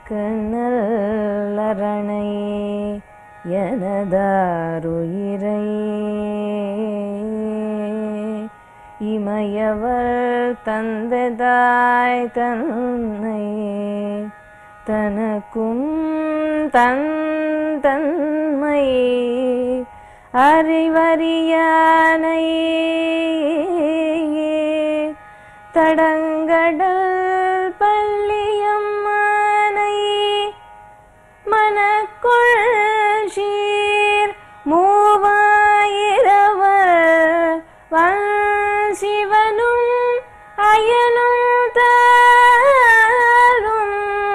கண்ணல்லரணை எனதாருயிரை இமையவர் தந்ததாய் தன்னை தனக்கும் தன் தன்மை அறிவறியானை தடங்கடல் பள்ளியம்மானை மனக்குள் சீர் மூவாயிரவர் வன் சிவனும் அயனும் தாரும்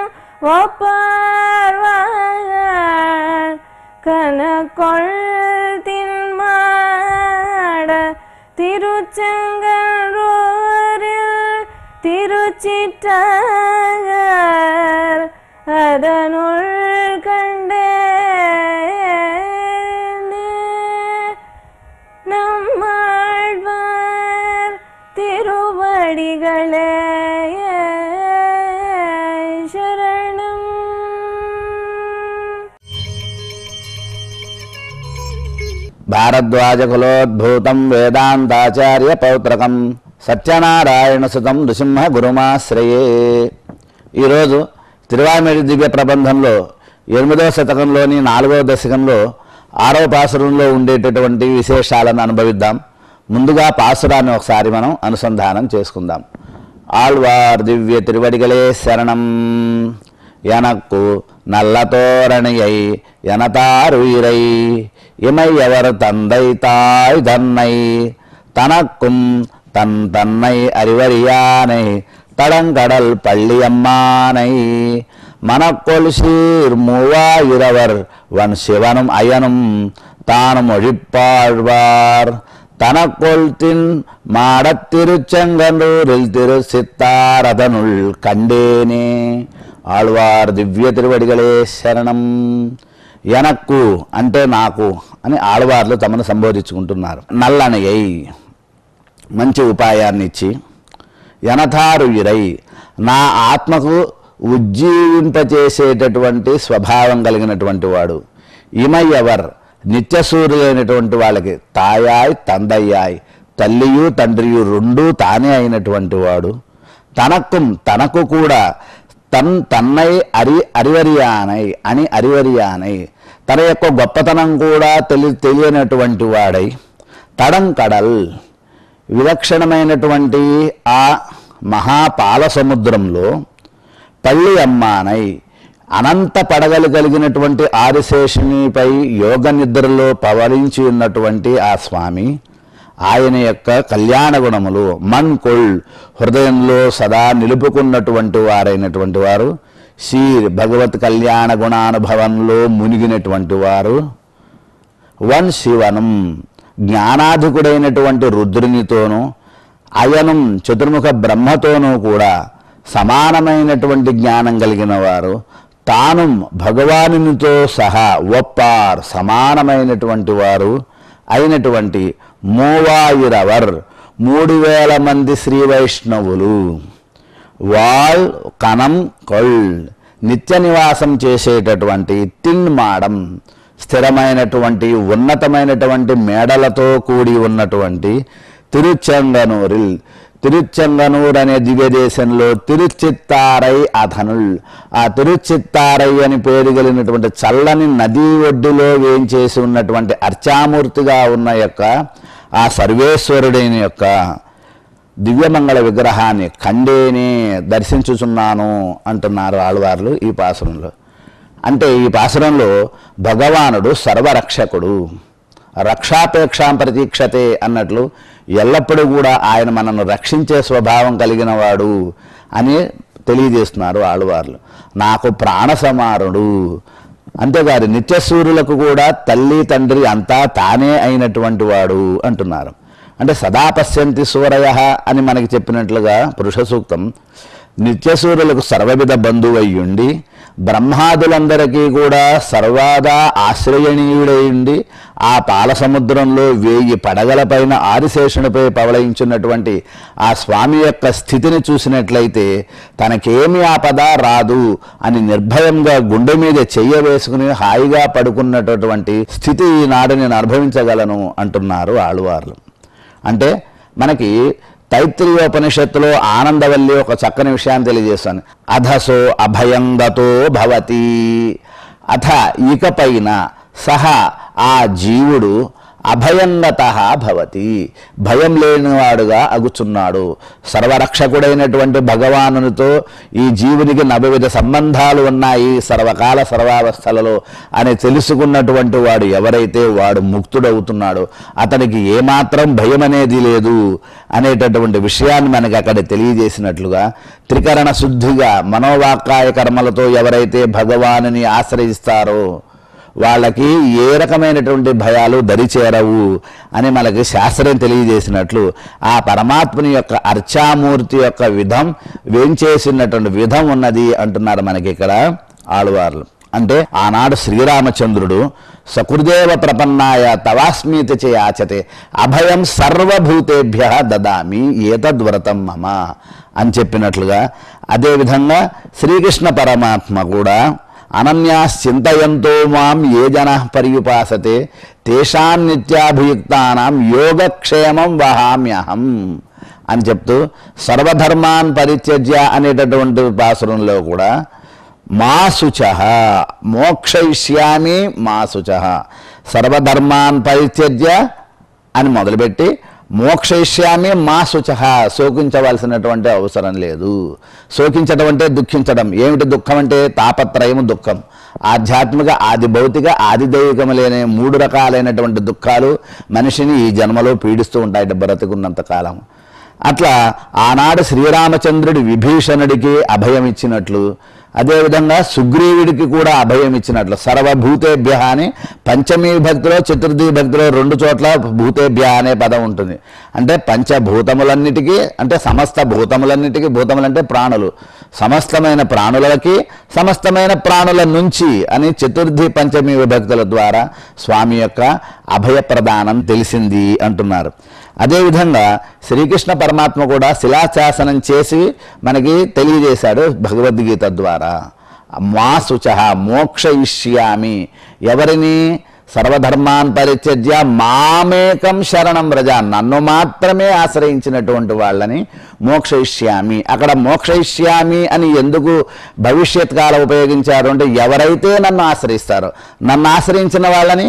ஒப்பார்வார் கனக்கொள் தின்மாட திருச்செங்கரூரில் திருச்சிட்டார் அதனுள் கண்டேனே நம்மாழ்வார் திருவடிகளே சரணம் భారద్వాజకులోద్భూతం వేదాంతాచార్య పౌత్రకం సత్యనారాయణసుతం నృసింహ గురుమాశ్రయే ఈరోజు తిరువామిడి దివ్య ప్రబంధంలో ఎనిమిదవ శతకంలోని నాలుగవ దశకంలో ఆరవ పాసురంలో ఉండేటటువంటి విశేషాలను అనుభవిద్దాం ముందుగా పాసురాన్ని ఒకసారి మనం అనుసంధానం చేసుకుందాం ఆళ్వార్ దివ్య తిరువడిగలే శరణం எனக்கு நல்லதோரணியை எனதாருயிரை இமையவர் தந்தை தாய் தன்னை தனக்கும் தன் தன்னை அறிவறியானை தடங்கடல் பள்ளியம்மானை மனக்கொல் சீர் மூவாயிரவர் வன் சிவனும் அயனும் தானும் ஒழிப்பாழ்வார் தனக்கொள் தின் மாடத் திருச்செங்கன்னூரில் திரு சித்தாரதனுள் கண்டேனே ఆళ్వార్ దివ్య తిరువడిగలే శరణం ఎనక్కు అంటే నాకు అని ఆళ్వార్లు తమను సంబోధించుకుంటున్నారు నల్లనయ్యై మంచి ఉపాయాన్ని ఇచ్చి ఎనథారుయిరై నా ఆత్మకు ఉజ్జీవింపచేసేటటువంటి స్వభావం కలిగినటువంటి వాడు ఇమయ్యవర్ నిత్యసూర్యులైనటువంటి వాళ్ళకి తాయాయ్ తందయ్యాయ్ తల్లియు తండ్రియు రెండూ తానే అయినటువంటి వాడు తనకు తనకు కూడా తన్ తన్నై అరి అరివరియానై అని అరివరియానై తన యొక్క గొప్పతనం కూడా తెలి తెలియనటువంటి వాడై తడం కడల్ విలక్షణమైనటువంటి ఆ మహాపాల సముద్రంలో పల్లి అమ్మానై అనంత పడగలు కలిగినటువంటి ఆదిశేషునిపై యోగ నిద్రలో పవరించి ఉన్నటువంటి ఆ స్వామి ఆయన యొక్క కళ్యాణ గుణములు మన్ కొల్ హృదయంలో సదా నిలుపుకున్నటువంటి వారైనటువంటి వారు శ్రీ భగవత్ కళ్యాణ గుణానుభవంలో మునిగినటువంటి వారు వన్ శివనం జ్ఞానాధికుడైనటువంటి రుద్రునితోనూ అయనం చతుర్ముఖ బ్రహ్మతోనూ కూడా సమానమైనటువంటి జ్ఞానం కలిగిన వారు తాను భగవానునితో సహా ఒప్పార్ సమానమైనటువంటి వారు అయినటువంటి మూవాయిరవర్ మూడు వేల మంది శ్రీ వైష్ణవులు వాల్ కణం కొల్ నిత్య నివాసం చేసేటటువంటి తిన్మాడం స్థిరమైనటువంటి ఉన్నతమైనటువంటి మేడలతో కూడి ఉన్నటువంటి తిరుచెంగనూరిల్ తిరుచెంగనూర్ అనే దివ్యదేశంలో తిరుచిత్తారై అధనుల్ ఆ తిరుచిత్తారై అని పేరు కలిగినటువంటి చల్లని నదీ ఒడ్డులో వేంచేసి ఉన్నటువంటి అర్చామూర్తిగా ఉన్న యొక్క ఆ సర్వేశ్వరుడైన యొక్క దివ్యమంగళ విగ్రహాన్ని ఖండేనే దర్శించుచున్నాను అంటున్నారు ఆళ్వార్లు ఈ పాసురంలో అంటే ఈ పాసురంలో భగవానుడు సర్వరక్షకుడు రక్షాపేక్షాం ప్రతీక్షతే అన్నట్లు ఎల్లప్పుడూ కూడా ఆయన మనను రక్షించే స్వభావం కలిగిన వాడు అని తెలియజేస్తున్నారు ఆళ్వార్లు నాకు ప్రాణ సమారుడు అంతేకాదు నిత్యసూర్యులకు కూడా తల్లి తండ్రి అంతా తానే అయినటువంటి వాడు అంటున్నారు అంటే సదా పశ్యంతి సూరయ అని మనకి చెప్పినట్లుగా పురుష సూక్తం నిత్యసూర్యులకు సర్వవిధ బంధువయ్యుండి బ్రహ్మాదులందరికీ కూడా సర్వాదా ఆశ్రయణీయుడైండి ఆ పాల సముద్రంలో వేయి పడగలపైన ఆదిశేషునిపై పవళయించున్నటువంటి ఆ స్వామి యొక్క స్థితిని చూసినట్లయితే తనకేమి ఆపద రాదు అని నిర్భయంగా గుండె మీద చెయ్య వేసుకుని హాయిగా పడుకున్నటువంటి స్థితి ఈనాడు నేను అనుభవించగలను అంటున్నారు ఆళ్వార్లు అంటే మనకి తైత్రీయోపనిషత్తులో ఆనందవల్లి ఒక చక్కని విషయాన్ని తెలియజేస్తాను అధసో అభయంగతో భవతి అథ ఇకపైన సహ ఆ జీవుడు అభయంగత భవతి భయం లేనివాడుగా అగుచున్నాడు సర్వరక్షకుడైనటువంటి భగవానునితో ఈ జీవునికి నవవిధ సంబంధాలు ఉన్నాయి సర్వకాల సర్వావస్థలలో అని తెలుసుకున్నటువంటి వాడు ఎవరైతే వాడు ముక్తుడవుతున్నాడో అతనికి ఏమాత్రం భయం అనేది లేదు అనేటటువంటి విషయాన్ని మనకి అక్కడ తెలియజేసినట్లుగా త్రికరణ శుద్ధిగా మనోవాకాయ కర్మలతో ఎవరైతే భగవానుని ఆశ్రయిస్తారో వాళ్ళకి ఏ రకమైనటువంటి భయాలు దరిచేరవు అని మనకి శాస్త్రం తెలియజేసినట్లు ఆ పరమాత్మని యొక్క అర్చామూర్తి యొక్క విధం వేంచేసినటువంటి విధం ఉన్నది అంటున్నారు మనకి ఇక్కడ ఆళ్వార్లు అంటే ఆనాడు శ్రీరామచంద్రుడు సకృదేవ ప్రపన్నాయ తవాస్మీతి చే ఆచతే అభయం సర్వభూతేభ్య దదామి ఏతద్వ్రతం మమ అని చెప్పినట్లుగా అదేవిధంగా శ్రీకృష్ణ పరమాత్మ కూడా అనన్యాశ్చింతయంతో మాం ఏ జన పర్యుపాసతే తేషాం నిత్యాభియుక్తానాం యోగక్షేమం వహామ్యహం అని చెప్తూ సర్వధర్మాన్ పరిత్యజ్య అనేటటువంటి పాసురంలో కూడా మా శుచ మోక్షయిష్యామి మా శుచ సర్వధర్మాన్ పరిత్యజ్య అని మొదలుపెట్టి మోక్షయిష్యామి మా శుచ శోకించవలసినటువంటి అవసరం లేదు శోకించడం అంటే దుఃఖించడం ఏమిటి దుఃఖం అంటే తాపత్రయం దుఃఖం ఆధ్యాత్మిక ఆది భౌతిక ఆది దైవికములైన మూడు రకాలైనటువంటి దుఃఖాలు మనిషిని ఈ జన్మలో పీడిస్తూ ఉంటాయి బ్రతికున్నంత కాలం అట్లా ఆనాడు శ్రీరామచంద్రుడి విభీషణుడికి అభయం ఇచ్చినట్లు అదేవిధంగా సుగ్రీవుడికి కూడా అభయం ఇచ్చినట్లు సర్వభూతేభ్య అని పంచమీ భక్తిలో చతుర్థి భక్తిలో రెండు చోట్ల భూతేభ్య అనే పదం ఉంటుంది అంటే పంచభూతములన్నిటికీ అంటే సమస్త భూతములన్నిటికీ భూతములంటే ప్రాణులు సమస్తమైన ప్రాణులకి సమస్తమైన ప్రాణుల నుంచి అని చతుర్థి పంచమీ విభక్తుల ద్వారా స్వామి యొక్క అభయ ప్రదానం తెలిసింది అంటున్నారు అదేవిధంగా శ్రీకృష్ణ పరమాత్మ కూడా శిలాశాసనం చేసి మనకి తెలియజేశాడు భగవద్గీత ద్వారా మా శుచ మోక్షయిష్యామి ఎవరిని సర్వధర్మాన్ పరిత్యజ్య మామేకం శరణం రజ నన్ను మాత్రమే ఆశ్రయించినటువంటి వాళ్ళని మోక్షయిష్యామి అక్కడ మోక్షయిష్యామి అని ఎందుకు భవిష్యత్ కాలం ఉపయోగించారు అంటే ఎవరైతే నన్ను ఆశ్రయిస్తారో నన్ను ఆశ్రయించిన వాళ్ళని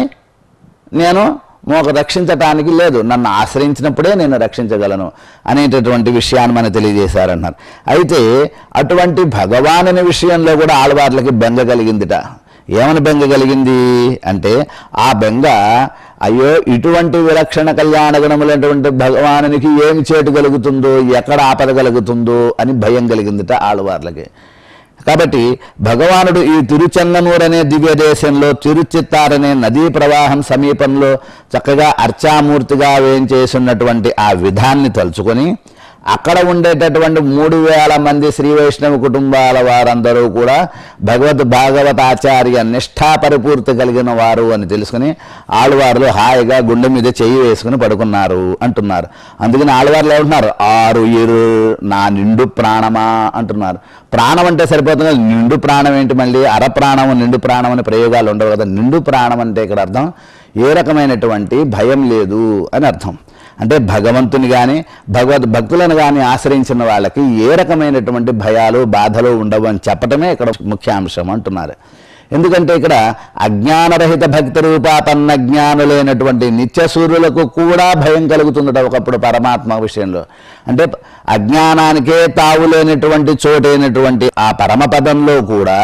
నేను మోక రక్షించటానికి లేదు నన్ను ఆశ్రయించినప్పుడే నేను రక్షించగలను అనేటటువంటి విషయాన్ని మనకు తెలియజేశారన్నారు అయితే అటువంటి భగవానుని విషయంలో కూడా ఆడవార్లకి బెంగ కలిగిందిట ఏమని బెంగ కలిగింది అంటే ఆ బెంగ అయ్యో ఇటువంటి విలక్షణ కళ్యాణ గుణములైనటువంటి భగవానునికి ఏమి చేటు కలుగుతుందో ఎక్కడ ఆపద కలుగుతుందో అని భయం కలిగిందిట ఆడవార్లకి కాబట్టి భగవానుడు ఈ తిరుచెన్ననూరు అనే దివ్య దేశంలో తిరుచిత్తారనే నదీ ప్రవాహం సమీపంలో చక్కగా అర్చామూర్తిగా వేయించేసున్నటువంటి ఆ విధాన్ని తలుచుకొని అక్కడ ఉండేటటువంటి మూడు వేల మంది శ్రీ వైష్ణవ కుటుంబాల వారందరూ కూడా భగవద్ భాగవత ఆచార్య నిష్ఠా పరిపూర్తి కలిగిన వారు అని తెలుసుకుని ఆళ్వార్లు హాయిగా గుండె మీద చెయ్యి వేసుకుని పడుకున్నారు అంటున్నారు అందుకని ఆళ్వార్లు ఏమంటున్నారు ఆరు ఇరు నా నిండు ప్రాణమా అంటున్నారు ప్రాణం అంటే సరిపోతుంది కదా, నిండు ప్రాణం ఏంటి మళ్ళీ అర ప్రాణం నిండు ప్రాణం అనే ప్రయోగాలు ఉండవు కదా నిండు ప్రాణం అంటే ఇక్కడ అర్థం ఏ రకమైనటువంటి భయం లేదు అని అర్థం అంటే భగవంతుని కానీ భగవద్ భక్తులను కానీ ఆశ్రయించిన వాళ్ళకి ఏ రకమైనటువంటి భయాలు బాధలు ఉండవు అని చెప్పటమే ఇక్కడ ముఖ్యాంశం అంటున్నారు ఎందుకంటే ఇక్కడ అజ్ఞానరహిత భక్తి రూపాపన్న జ్ఞానులైనటువంటి నిత్య సూర్యులకు కూడా భయం కలుగుతుందట ఒకప్పుడు పరమాత్మ విషయంలో అంటే అజ్ఞానానికే తావులేనటువంటి చోటైనటువంటి ఆ పరమపదంలో కూడా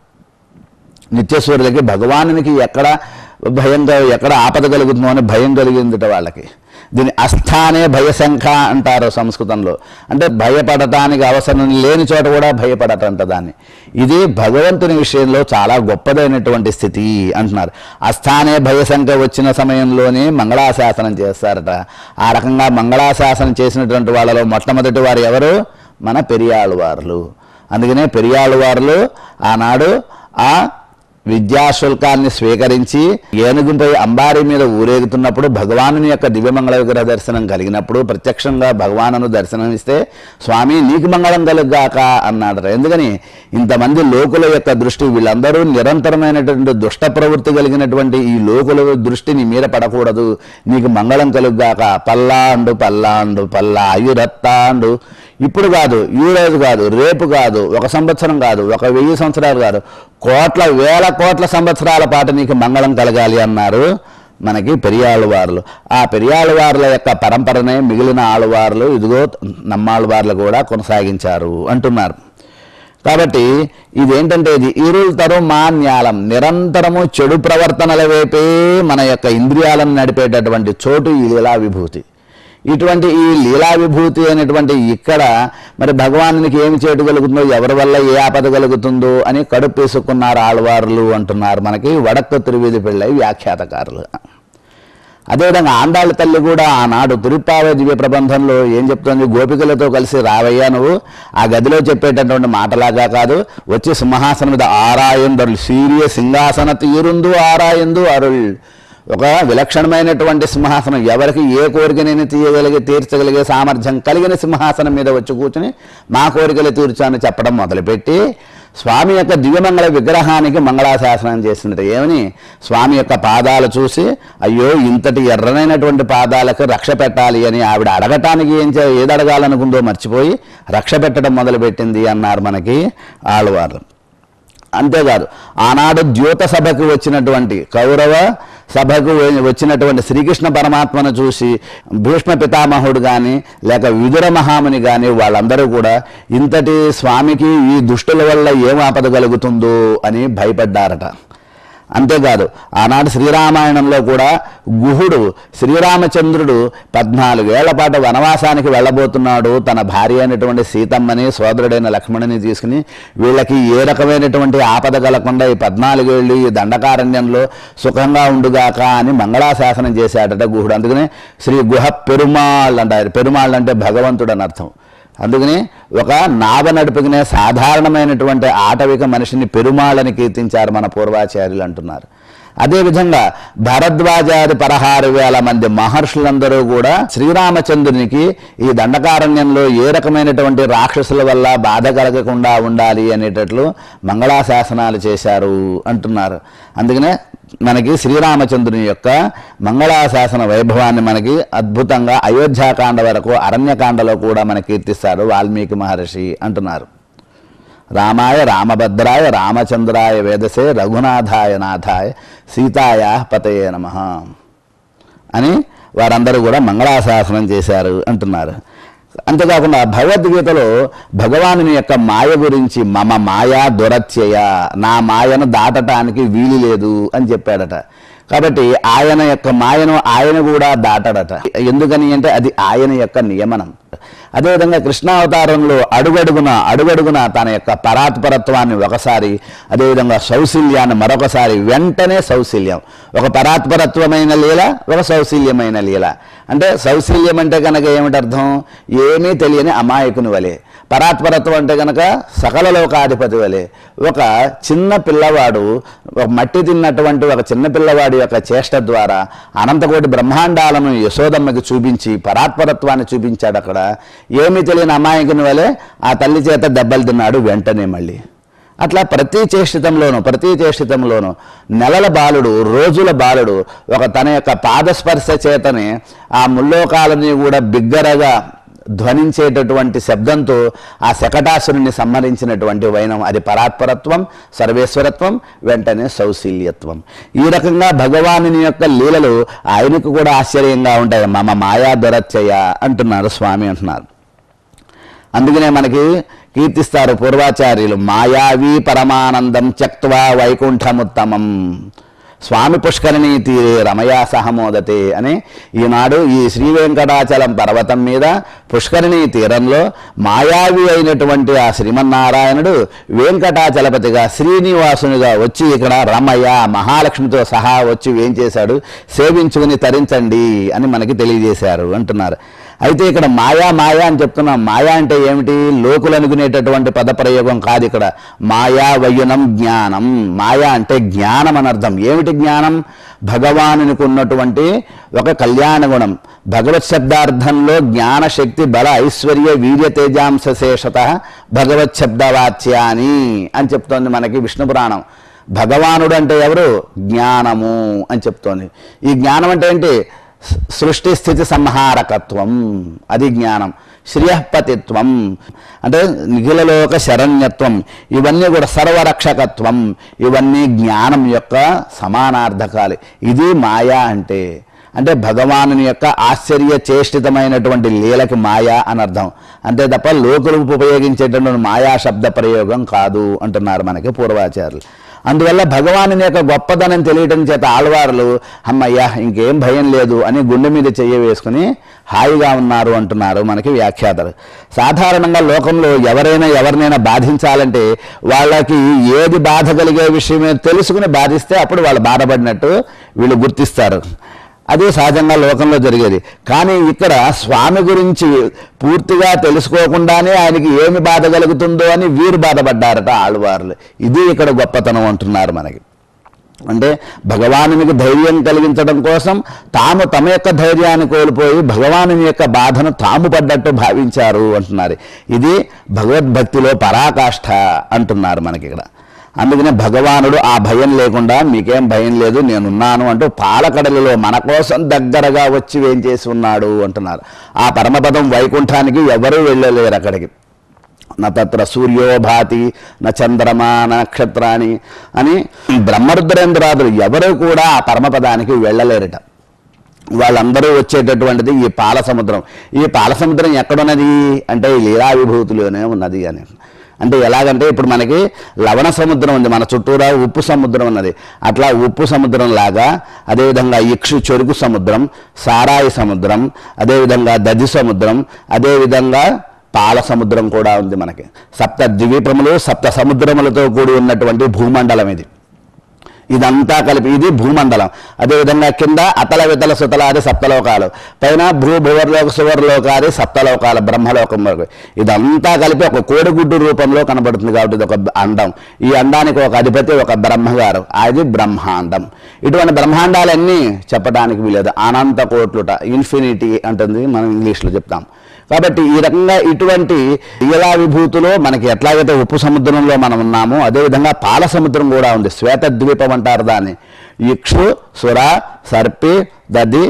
నిత్యసూరులకి భగవానునికి ఎక్కడ భయంగా ఎక్కడ ఆపద కలుగుతుందో అని భయం కలిగిందిట వాళ్ళకి దీని అస్థానే భయశంఖ అంటారు సంస్కృతంలో అంటే భయపడటానికి అవసరం లేని చోట కూడా భయపడటంట దాన్ని ఇది భగవంతుని విషయంలో చాలా గొప్పదైనటువంటి స్థితి అంటున్నారు అస్థానే భయశంఖ వచ్చిన సమయంలోనే మంగళాశాసనం చేస్తారట ఆ రకంగా మంగళాశాసనం చేసినటువంటి వాళ్ళలో మొట్టమొదటి వారు ఎవరు మన పెరియాళ్ళు వారులు అందుకనే పెరియాళ్ళ వారులు ఆనాడు ఆ విద్యాశుల్కాన్ని స్వీకరించి ఏనుగుపై అంబారి మీద ఊరేగుతున్నప్పుడు భగవానుని యొక్క దివ్యమంగళ విగ్రహ దర్శనం కలిగినప్పుడు ప్రత్యక్షంగా భగవానును దర్శనం ఇస్తే స్వామి నీకు మంగళం కలుగాక అన్నాడు ఎందుకని ఇంతమంది లోకుల యొక్క దృష్టి వీళ్ళందరూ నిరంతరమైనటువంటి దుష్ట ప్రవృత్తి కలిగినటువంటి ఈ లోకుల దృష్టి నీ మీద పడకూడదు నీకు మంగళం కలుగాక పల్లాండు పల్లాండు పల్లా అయురత్తాండు ఇప్పుడు కాదు ఈ రోజు కాదు రేపు కాదు ఒక సంవత్సరం కాదు ఒక వెయ్యి సంవత్సరాలు కాదు కోట్ల వేల కోట్ల సంవత్సరాల పాటు నీకు మంగళం కలగాలి అన్నారు మనకి పెరియాళ్ళవార్లు ఆ పెరియాళ్ళవార్ల యొక్క పరంపరనే మిగిలిన ఆళ్ళవార్లు ఇదిగో నమ్మాళ్ళవార్లు కూడా కొనసాగించారు అంటున్నారు కాబట్టి ఇదేంటంటే ఇది ఇరుల్ తరు మాన్యాలం నిరంతరము చెడు ప్రవర్తనల వైపే మన యొక్క ఇంద్రియాలను నడిపేటటువంటి చోటు ఈ లీలా విభూతి ఇటువంటి ఈ లీలా విభూతి అనేటువంటి ఇక్కడ మరి భగవానునికి ఏమి చేటు కలుగుతుందో ఎవరి వల్ల ఏ ఆపద కలుగుతుందో అని కడుపు వేసుకున్నారు ఆళ్వార్లు అంటున్నారు మనకి వడక్క తిరువీధి పెళ్ళై వ్యాఖ్యాతకారులు అదేవిధంగా ఆండాళ్ళ తల్లి కూడా ఆనాడు తిరుప్పావ దివ్య ప్రబంధంలో ఏం చెప్తుంది గోపికలతో కలిసి రావయ్యా నువ్వు ఆ గదిలో చెప్పేటటువంటి మాటలాగా కాదు వచ్చి సింహాసనం మీద ఆరాయందరులు సీరియ సింహాసన తీరుందు ఆరాయందు అరుள் ఒక విలక్షణమైనటువంటి సింహాసనం ఎవరికి ఏ కోరికనైనా తీయగలిగే తీర్చగలిగే సామర్థ్యం కలిగిన సింహాసనం మీద వచ్చి కూర్చుని మా కోరికలు తీర్చాను చెప్పడం మొదలుపెట్టి స్వామి యొక్క దివ్యమంగళ విగ్రహానికి మంగళాశాసనం చేసినట్టు ఏమని స్వామి యొక్క పాదాలు చూసి అయ్యో ఇంతటి ఎర్రనైనటువంటి పాదాలకు రక్ష పెట్టాలి అని ఆవిడ అడగటానికి ఏం చే ఏది అడగాలనుకుందో మర్చిపోయి రక్ష పెట్టడం మొదలుపెట్టింది అన్నారు మనకి ఆళ్వార్లు అంతేకాదు ఆనాడు ద్యూత సభకు వచ్చినటువంటి కౌరవ సభకు వె- వచ్చినటువంటి శ్రీకృష్ణ పరమాత్మను చూసి భీష్మ పితామహుడు కానీ లేక విదుర మహాముని కానీ వాళ్ళందరూ కూడా ఇంతటి స్వామికి ఈ దుష్టుల వల్ల ఏం ఆపద కలుగుతుందో అని భయపడ్డారట అంతేకాదు ఆనాడు శ్రీరామాయణంలో కూడా గుహుడు శ్రీరామచంద్రుడు పద్నాలుగేళ్ల పాటు వనవాసానికి వెళ్ళబోతున్నాడు తన భార్య అయినటువంటి సీతమ్మని సోదరుడైన లక్ష్మణుని తీసుకుని వీళ్ళకి ఏ రకమైనటువంటి ఆపద కలగకుండా ఈ పద్నాలుగేళ్ళు ఈ దండకారణ్యంలో సుఖంగా ఉండుగాక అని మంగళాశాసనం చేశాడట గుహుడు అందుకనే శ్రీ గుహ పెరుమాళ్ అంటారు పెరుమాళ్ అంటే భగవంతుడు అని అర్థం అందుకని ఒక నావ నడుపుకునే సాధారణమైనటువంటి ఆటవిక మనిషిని పెరుమాళని కీర్తించారు మన పూర్వాచార్యులు అంటున్నారు అదేవిధంగా భరద్వాజాది పదహారు వేల మంది మహర్షులందరూ కూడా శ్రీరామచంద్రునికి ఈ దండకారణ్యంలో ఏ రకమైనటువంటి రాక్షసుల వల్ల బాధ కలగకుండా ఉండాలి అనేటట్లు మంగళాశాసనాలు చేశారు అంటున్నారు అందుకనే మనకి శ్రీరామచంద్రుని యొక్క మంగళాశాసన వైభవాన్ని మనకి అద్భుతంగా అయోధ్యాకాండ వరకు అరణ్యకాండలో కూడా మనకి కీర్తిస్తారు వాల్మీకి మహర్షి అంటున్నారు రామాయ రామభద్రాయ రామచంద్రాయ వేదసే రఘునాథాయ నాథాయ సీతాయ పతయే నమ అని వారందరూ కూడా మంగళాశాసనం చేశారు అంటున్నారు అంతేకాకుండా భగవద్గీతలో భగవానుని యొక్క మాయ గురించి మమ మాయా దురత్యయ నా మాయను దాటటానికి వీలు లేదు అని చెప్పాడట కాబట్టి ఆయన యొక్క మాయను ఆయన కూడా దాటడట ఎందుకని అంటే అది ఆయన యొక్క నియమనం అదేవిధంగా కృష్ణావతారంలో అడుగడుగున అడుగడుగున తన యొక్క పరాత్పరత్వాన్ని ఒకసారి అదేవిధంగా సౌశల్యాన్ని మరొకసారి వెంటనే సౌశల్యం ఒక పరాత్పరత్వమైన లీల ఒక సౌశల్యమైన లీల అంటే సౌశల్యం అంటే కనుక ఏమిటి అర్థం ఏమీ తెలియని అమాయకుని వలె పరాత్పరత్వం అంటే కనుక సకల లోకాధిపతి వలె ఒక చిన్న పిల్లవాడు ఒక మట్టి తిన్నటువంటి ఒక చిన్న పిల్లవాడి యొక్క చేష్ట ద్వారా అనంతకోటి బ్రహ్మాండాలను యశోదమ్మకి చూపించి పరాత్పరత్వాన్ని చూపించాడు అక్కడ ఏమీ తెలియని అమాయకుని వలె ఆ తల్లి చేత దెబ్బలు తిన్నాడు వెంటనే మళ్ళీ అట్లా ప్రతి చేష్టితంలోనూ ప్రతి చేష్టితంలోనూ నెలల బాలుడు రోజుల బాలుడు ఒక తన యొక్క పాదస్పర్శ చేతనే ఆ ముల్లోకాలని కూడా బిగ్గరగా ధ్వనించేటటువంటి శబ్దంతో ఆ శకటాసురుని సంహరించినటువంటి వైనం అది పరాత్పరత్వం సర్వేశ్వరత్వం వెంటనే సౌశీల్యత్వం ఈ రకంగా భగవానుని యొక్క లీలలు ఆయనకు కూడా ఆశ్చర్యంగా ఉంటాయి మమ మాయా దొరచ్చయ్య అంటున్నారు స్వామి అంటున్నారు అందుకనే మనకి కీర్తిస్తారు పూర్వాచార్యులు మాయావీ పరమానందం త్యక్వా వైకుంఠముత్తమం స్వామి పుష్కరిణి తీరే రమయా సహమోదతే అని ఈనాడు ఈ శ్రీ వెంకటాచలం పర్వతం మీద పుష్కరిణి తీరంలో మాయావి అయినటువంటి ఆ శ్రీమన్నారాయణుడు వెంకటాచలపతిగా శ్రీనివాసునిగా వచ్చి ఇక్కడ రమయ్య మహాలక్ష్మితో సహా వచ్చి ఏం చేశాడు సేవించుకుని తరించండి అని మనకి తెలియజేశారు అంటున్నారు అయితే ఇక్కడ మాయా మాయా అని చెప్తున్నాం మాయా అంటే ఏమిటి లోకులు అనుకునేటటువంటి పదప్రయోగం కాదు ఇక్కడ మాయా వయ్యనం జ్ఞానం మాయా అంటే జ్ఞానం అని అర్థం ఏమిటి జ్ఞానం భగవానునికి ఉన్నటువంటి ఒక కళ్యాణ గుణం భగవత్ శబ్దార్థంలో జ్ఞాన శక్తి బల ఐశ్వర్య వీర్య తేజాంశ శేషత భగవత్ శబ్దవాచ్యాని అని చెప్తోంది మనకి విష్ణు పురాణం భగవానుడు అంటే ఎవరు జ్ఞానము అని చెప్తోంది ఈ జ్ఞానం అంటే ఏంటి స- సృష్టి స్థితి సంహారకత్వం అది జ్ఞానం శ్రియపతిత్వం అంటే నిఖిలలోక శరణ్యత్వం ఇవన్నీ కూడా సర్వరక్షకత్వం ఇవన్నీ జ్ఞానం యొక్క సమానార్థకాలు ఇది మాయా అంటే అంటే భగవానుని యొక్క ఆశ్చర్య చేష్టితమైనటువంటి లీలకి మాయా అని అర్థం అంతే తప్ప లోకులు ఉపయోగించేటటువంటి మాయా శబ్ద ప్రయోగం కాదు అంటున్నారు మనకి పూర్వాచారులు అందువల్ల భగవానుని యొక్క గొప్పదనం తెలియటం చేత ఆళ్వారులు అమ్మయ్యా ఇంకేం భయం లేదు అని గుండె మీద చెయ్యి వేసుకుని హాయిగా ఉన్నారు అంటున్నారు మనకి వ్యాఖ్యాతలు సాధారణంగా లోకంలో ఎవరైనా ఎవరినైనా బాధించాలంటే వాళ్ళకి ఏది బాధ కలిగే విషయమే తెలుసుకుని బాధిస్తే అప్పుడు వాళ్ళు బాధపడినట్టు వీళ్ళు గుర్తిస్తారు అదే సహజంగా లోకంలో జరిగేది కానీ ఇక్కడ స్వామి గురించి పూర్తిగా తెలుసుకోకుండానే ఆయనకి ఏమి బాధ కలుగుతుందో అని వీరు బాధపడ్డారట ఆళ్వార్లు ఇది ఇక్కడ గొప్పతనం అంటున్నారు మనకి అంటే భగవానునికి ధైర్యం కలిగించడం కోసం తాము తమ యొక్క ధైర్యాన్ని కోల్పోయి భగవానుని యొక్క బాధను తాము పడ్డట్టు భావించారు అంటున్నారు ఇది భగవద్భక్తిలో పరాకాష్ఠ అంటున్నారు మనకి ఇక్కడ అందుకనే భగవానుడు ఆ భయం లేకుండా మీకేం భయం లేదు నేనున్నాను అంటూ పాలకడలిలో మన కోసం దగ్గరగా వచ్చి ఏం చేసి ఉన్నాడు అంటున్నారు ఆ పరమపదం వైకుంఠానికి ఎవరూ వెళ్ళలేరు అక్కడికి నా తత్ర సూర్యో భాతి నా చంద్రమా నా నక్షత్రాన్ని అని బ్రహ్మరుద్రేంద్రాదులు ఎవరు కూడా ఆ పరమపదానికి వెళ్ళలేరట వాళ్ళందరూ వచ్చేటటువంటిది ఈ పాల సముద్రం ఈ పాల సముద్రం ఎక్కడున్నది అంటే ఈ లీలా విభూతిలోనే ఉన్నది అని అంటే ఎలాగంటే ఇప్పుడు మనకి లవణ సముద్రం ఉంది మన చుట్టూరా ఉప్పు సముద్రం ఉన్నది అట్లా ఉప్పు సముద్రం లాగా అదేవిధంగా ఇక్షు చెరుకు సముద్రం సారాయి సముద్రం అదేవిధంగా దది సముద్రం అదేవిధంగా పాల సముద్రం కూడా ఉంది మనకి సప్త ద్వీపములు సప్త సముద్రములతో కూడి ఉన్నటువంటి భూమండలం ఇది ఇదంతా కలిపి ఇది భూమండలం అదేవిధంగా కింద అతల వితల సుతలాది సప్తలోకాలు పైన భూ భువర్లోక సువర్లోకాది సప్తలోకాల బ్రహ్మలోకం వరకు ఇదంతా కలిపి ఒక కోడిగుడ్డు రూపంలో కనబడుతుంది కాబట్టి ఇది ఒక అండం ఈ అండానికి ఒక అధిపతి ఒక బ్రహ్మగారు అది బ్రహ్మాండం ఇటువంటి బ్రహ్మాండాలన్నీ చెప్పడానికి వీలేదు అనంత కోట్లుట ఇన్ఫినిటీ అంటుంది మనం ఇంగ్లీష్లో చెప్తాం కాబట్టి ఈ రకంగా ఇటువంటి లీలా విభూతిలో మనకి ఎట్లాగైతే ఉప్పు సముద్రంలో మనం ఉన్నామో అదేవిధంగా పాల సముద్రం కూడా ఉంది శ్వేత ద్వీపం అంటారు దాన్ని ఇక్షు సుర సర్పి దది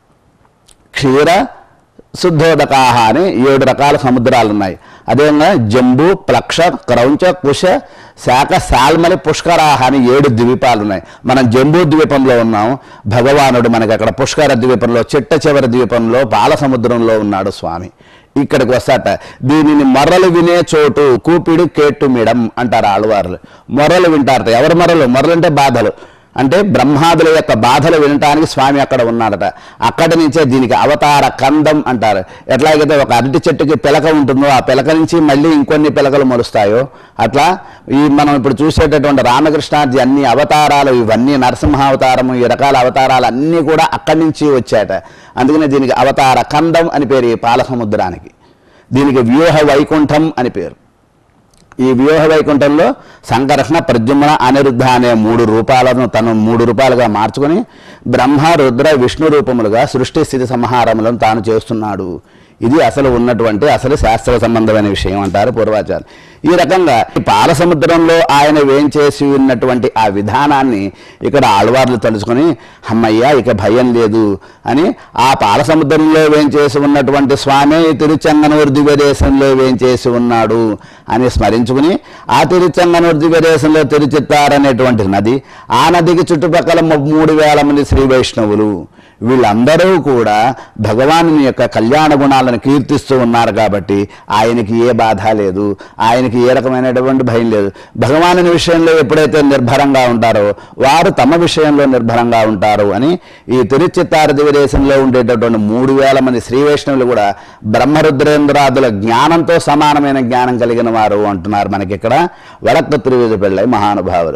క్షీర శుద్ధోదకాహ అని ఏడు రకాల సముద్రాలు ఉన్నాయి అదేవిధంగా జంబు ప్లక్ష క్రౌంచ కుశ శాఖ శాల్మలి పుష్కరాహ అని ఏడు ద్వీపాలు ఉన్నాయి మనం జంబూ ద్వీపంలో ఉన్నాం భగవానుడు మనకి అక్కడ పుష్కర ద్వీపంలో చిట్ట చివరి ద్వీపంలో పాల సముద్రంలో ఉన్నాడు స్వామి ఇక్కడికి వస్తాట దీనిని మొర్రలు వినే చోటు కూపిడి కేట్టుమిడం అంటారు ఆళ్వార్లు మొర్రలు వింటారట ఎవరి మొర్రలు మొర్రలు అంటే బాధలు అంటే బ్రహ్మాదుల యొక్క బాధలు వినటానికి స్వామి అక్కడ ఉన్నాడట అక్కడి నుంచే దీనికి అవతార కందం అంటారు ఎట్లాగైతే ఒక అరటి చెట్టుకి పిలక ఉంటుందో ఆ పిలక నుంచి మళ్ళీ ఇంకొన్ని పిలకలు మొలుస్తాయో అట్లా ఈ మనం ఇప్పుడు చూసేటటువంటి రామకృష్ణాజీ అన్ని అవతారాలు ఇవన్నీ నరసింహావతారము ఈ రకాల అవతారాలు అన్నీ కూడా అక్కడి నుంచి వచ్చాట అందుకనే దీనికి అవతార కందం అని పేరు ఈ పాల సముద్రానికి దీనికి వ్యూహ వైకుంఠం అని పేరు ఈ వ్యూహ వైకుంఠంలో సంకర్షణ ప్రద్యుమ్న అనిరుద్ధ అనే మూడు రూపాలను తను మూడు రూపాలుగా మార్చుకొని బ్రహ్మ రుద్ర విష్ణు రూపములుగా సృష్టి స్థితి సంహారములను తాను చేస్తున్నాడు ఇది అసలు ఉన్నటువంటి అసలు శాస్త్ర సంబంధమైన విషయం అంటారు పూర్వాచార్య ఈ రకంగా ఈ పాల సముద్రంలో ఆయన వేంచేసి ఉన్నటువంటి ఆ విధానాన్ని ఇక్కడ ఆళ్వార్లు తలుచుకొని అమ్మయ్య ఇక భయం లేదు అని ఆ పాల సముద్రంలో వేంచేసి ఉన్నటువంటి స్వామి తిరుచంగనూరు దివ్యదేశంలో వేంచేసి ఉన్నాడు అని స్మరించుకుని ఆ తిరుచంగనూరు దివ్యదేశంలో తిరుచిత్తారనేటువంటి నది ఆ నదికి చుట్టుపక్కల ము- మూడు వేల మంది శ్రీ వైష్ణవులు వీళ్ళందరూ కూడా భగవాను యొక్క కళ్యాణ గుణాలను కీర్తిస్తూ ఉన్నారు కాబట్టి ఆయనకి ఏ బాధ లేదు ఆయనకి ఏ రకమైనటువంటి భయం లేదు భగవాను విషయంలో ఎప్పుడైతే నిర్భరంగా ఉంటారో వారు తమ విషయంలో నిర్భరంగా ఉంటారు అని ఈ తిరుచిత్తార దివదేశంలో ఉండేటటువంటి మూడు వేల మంది శ్రీ వైష్ణవులు కూడా బ్రహ్మరుద్రేంద్రాదుల జ్ఞానంతో సమానమైన జ్ఞానం కలిగిన వారు అంటున్నారు మనకి ఇక్కడ వడక్క తిరువిధ పెళ్ళై మహానుభావులు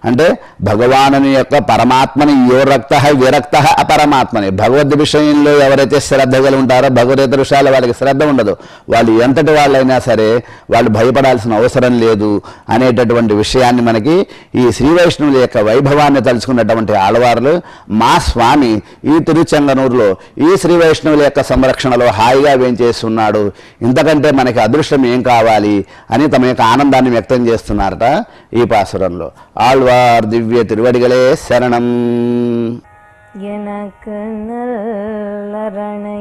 అంటే భగవానుని యొక్క పరమాత్మని యో రక్త విరక్త అపరమాత్మని భగవద్ విషయంలో ఎవరైతే శ్రద్ధ కలిగి ఉంటారో భగవద్గీత విషయాలు వాళ్ళకి శ్రద్ధ ఉండదు వాళ్ళు ఎంతటి వాళ్ళైనా సరే వాళ్ళు భయపడాల్సిన అవసరం లేదు అనేటటువంటి విషయాన్ని మనకి ఈ శ్రీ వైష్ణవుల యొక్క వైభవాన్ని తలుచుకున్నటువంటి ఆడవారులు మా స్వామి ఈ తిరుచెంగనూరులో ఈ శ్రీ వైష్ణవుల యొక్క సంరక్షణలో హాయిగా వేంచేస్తున్నాడు ఇంతకంటే మనకి అదృష్టం ఏం కావాలి అని తమ యొక్క ఆనందాన్ని వ్యక్తం చేస్తున్నారట ఈ పాసురంలో ఆళ్వార్ దివ్య తిరువడిగలే శరణం எனக்கு நல்லரணை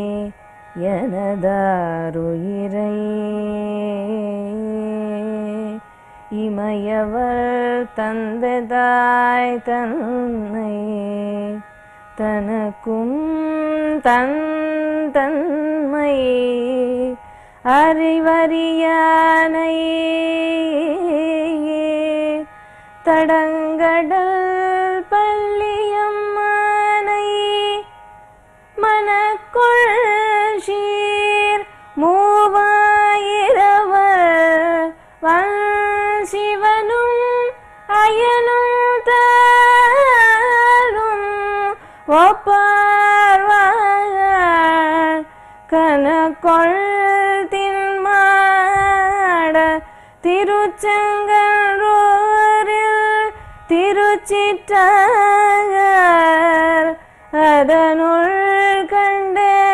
எனதாருயிரை இமையவர் தந்ததாய் தன்னை தனக்கும் தன் தன்மை அறிவறியானை தடங்கடல் பள்ளியம்மானை மனக்குள் சீர் மூவாயிரவர் வன் சிவனும் அயனும் தாரும் ஒப்பார்வார் கனக்கொள் தின்மாட திருச்செங்கரூரில் திருச்சிற்றார் அதனுள் கண்டே